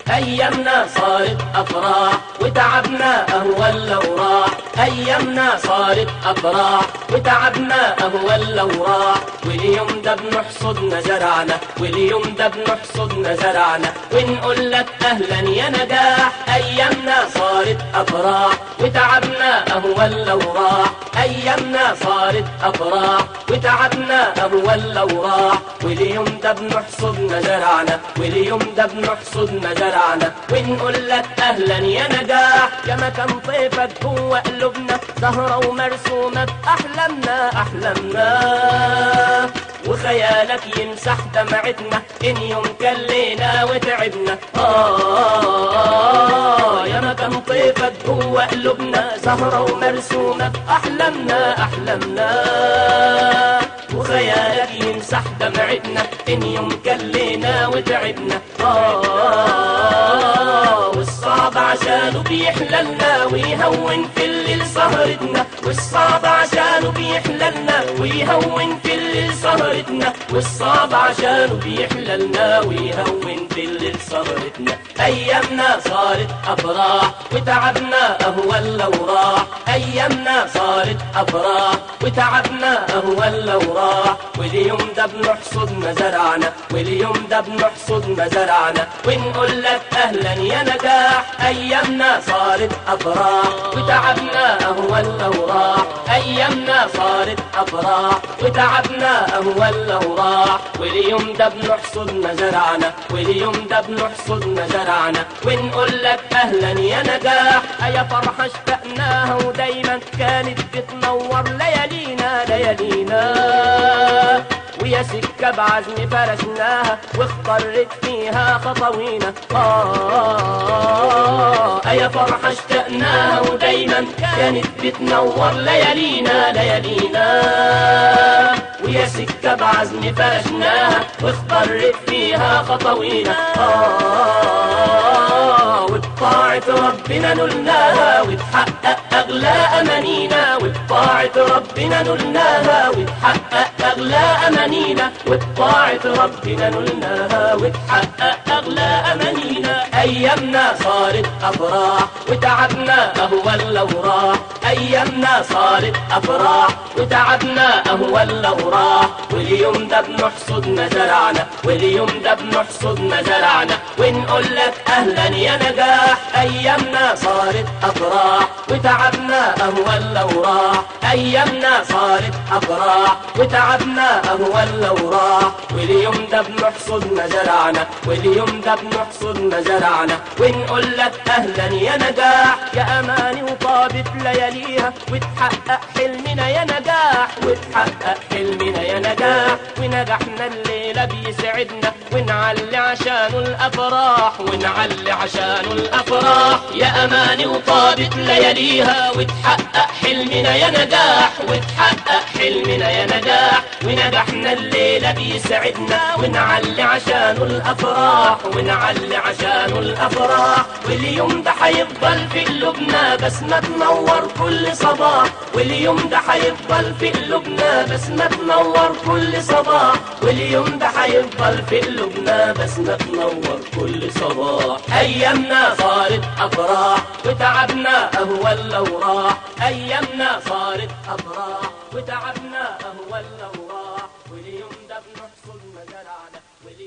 أيامنا صارت أفراح وتعبنا أهون لو راح أيامنا صارت أفراح وتعبنا أهون لو راح واليوم ده بنحصدنا زرعنا واليوم ده بنحصدنا زرعنا ونقول لك أهلا يا نجاح أيامنا صارت أفراح وتعبنا أهون لو راح أيامنا صارت أفراح وتعبنا أهون لو راح واليوم ده بنحصدنا زرعنا واليوم ده بنحصدنا زرعنا ونقول لك أهلا يا نجاح يا مكان طيفك جوه قلوبنا زهرة ومرسومة بأحلامنا أحلامنا وخيالك يمسح دمعتنا إن يوم كلينا وتعبنا آه يا مكان طيفك جوه قلوبنا زهرة ومرسومة بأحلامنا أحلامنا وخيالك يمسح دمعتنا إن يوم كلينا وتعبنا آه والصعب عشانه بيحللنا ويهون في الليل سهرتنا والصعب عشانه بيحللنا ويهون في الليل سهرتنا والصعب عشانه بيحللنا ويهون في الليل سهرتنا أيامنا صارت أفراح وتعبنا أهون لو راح أيامنا صارت أفراح وتعبنا أهون لو راح واليوم ده بنحصد زرعنا واليوم ده بنحصد زرعنا ونقول لك أهلا يا نجاح أيامنا صارت أفراح وتعبنا أهون لو راح أيامنا صارت أفراح وتعبنا أهون لو راح واليوم ده بنحصد زرعنا واليوم ده بنحصد زرعنا ونقول لك أهلا يا نجاح يا فرحة اشتقناها ودايما كانت بتنور ليالينا ليالينا ويا سكة بعزم فرشناها واخترت فيها خطوينا آه يا فرحة اشتقناها ودايما كانت بتنور ليالينا ليالينا ويا سكة بعزم فرشناها واخترت فيها خطوينا آه وبطاعة ربنا نلناها وتحقق أغلى أمانينا وبطاعة ربنا نلناها وتحقق أغلى أمانينا وبطاعة ربنا نلناها وتحقق أغلى أمانينا أيامنا صارت أفراح وتعبنا أهون لو راح أيامنا صارت أفراح وتعبنا أهون لو راح واليوم ده بنحصد زرعنا واليوم ده بنحصد زرعنا ونقول لك أهلا يا نجاح أيامنا صارت أفراح وتعبنا أهون لو راح أيامنا صارت أفراح وتعبنا أهون لو راح واليوم ده بنحصد زرعنا واليوم ده بنحصد زرعنا ونقول لك أهلا يا نجاح يا أماني وطابت لياليها وتحقق حلمنا يا نجاح وتحقق حلمنا يا نجاح ونجحنا الليلة بيسعدنا ونعلي عشانه الأفراح ونعلي عشانه الأفراح يا أماني وطابت لياليها وتحقق حلمنا يا نجاح وتحقق حلمنا يا نجاح ونجحنا الليلة بيسعدنا ونعلي عشانه الأفراح ونعلي عشانه الأفراح واليوم ده حيفضل في قلوبنا بسمة تنور كل صباح واليوم ده حيفضل في قلوبنا بسمة تنور كل صباح واليوم ده حيفضل في قلوبنا بسمة تنور كل صباح أيامنا صارت أفراح وتعبنا أهون لو راح أيامنا صارت أفراح وتعبنا أهون لو راح